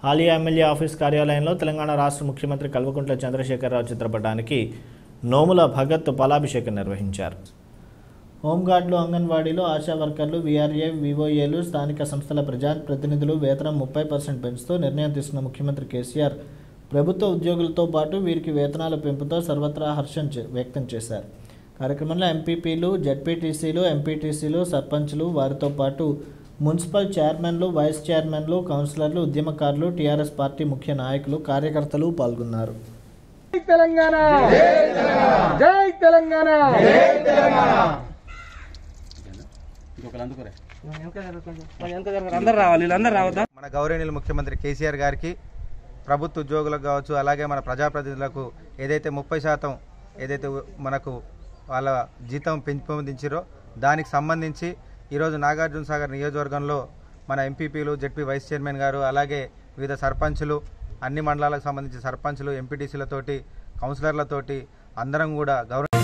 Haliya MLA office కార్యాలయంలో తెలంగాణ రాష్ట్ర ముఖ్యమంత్రి కల్వకుంట్ల చంద్రశేఖరరావు చిత్రపటానికి నోముల భగత్ పాలాభిషేకం నిర్వహించారు హోంగార్డులు అంగన్వాడీలు ఆశా వర్కర్లు వీఆర్ఏ వివోఏలు స్థానిక సంస్థల ప్రజాప్రతినిధులు వేతనం ముప్పై పర్సెంట్ పెంచుతూ నిర్ణయం తీసుకున్న ముఖ్యమంత్రి కేసీఆర్ ప్రభుత్వ ఉద్యోగులతో పాటు వీరికి వేతనాల పెంపుతో సర్వత్రా హర్షం చే- వ్యక్తం చేశారు కార్యక్రమంలో ఎంపీపీలు జడ్పీటీసీలు ఎంపీటీసీలు సర్పంచ్లు వారితో పాటు మున్సిపల్ చైర్మన్లు వైస్ చైర్మన్లు కౌన్సిలర్లు ఉద్యమకారులు టీఆర్ఎస్ పార్టీ ముఖ్య నాయకులు కార్యకర్తలు పాల్గొన్నారు జై తెలంగాణ జై తెలంగాణ అందరు రావాలి వీళ్ళందరూ రావద్దా మన గౌరవనీయులు ముఖ్యమంత్రి కేసీఆర్ గారికి ప్రభుత్వ ఉద్యోగులకు కావచ్చు అలాగే మన ప్రజాప్రతినిధులకు ఏదైతే ముప్పై శాతం ఏదైతే ఉ- మనకు వాళ్ళ జీతం పెంపొందించారో దానికి సంబంధించి ఈరోజు నాగార్జున సాగర్ నియోజకవర్గంలో మన ఎంపీపీలు జడ్పీ వైస్ చైర్మన్ గారు అలాగే వివిధ సర్పంచులు అన్ని మండలాలకు సంబంధించిన సర్పంచులు ఎంపీటీసీలతోటి కౌన్సిలర్లతోటి అందరం కూడా గౌరవ